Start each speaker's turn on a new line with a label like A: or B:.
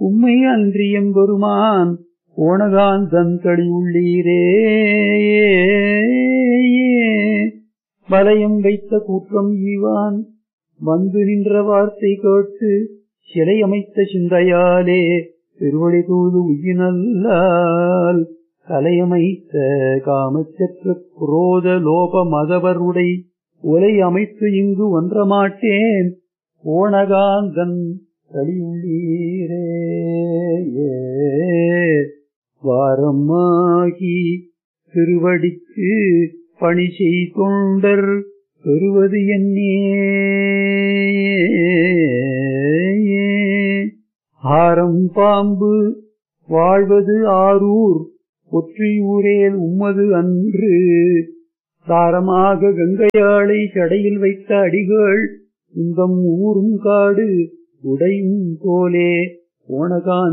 A: உம்மை அன்றியம் பெருமான் ஓணகாந்தன் தளி உள்ளீரே வலயம் வைத்த கூற்றம் ஈவான் வந்து நின்ற வார்த்தை கேட்டு சிலை அமைத்த சிந்தையாலே திருவடி தூது உயினல்லால் கலையமைத்த காமச்சற்ற குரோத லோப மதவருடை உலை அமைத்து இங்கு ஒன்ற மாட்டேன் ஓணகாந்தன் தளியுள்ளீரே வாரமாகி திருவடிக்கு பணி செய் தொண்டர் பெறுவது என்னே ஆரம் பாம்பு வாழ்வது ஆரூர் ஒற்றியூரேல் உம்மது அன்று தாரமாக கங்கையாளை சடையில் வைத்த அடிகள் இந்தம் ஊரும் காடு உடையும் போலே ஓணகான்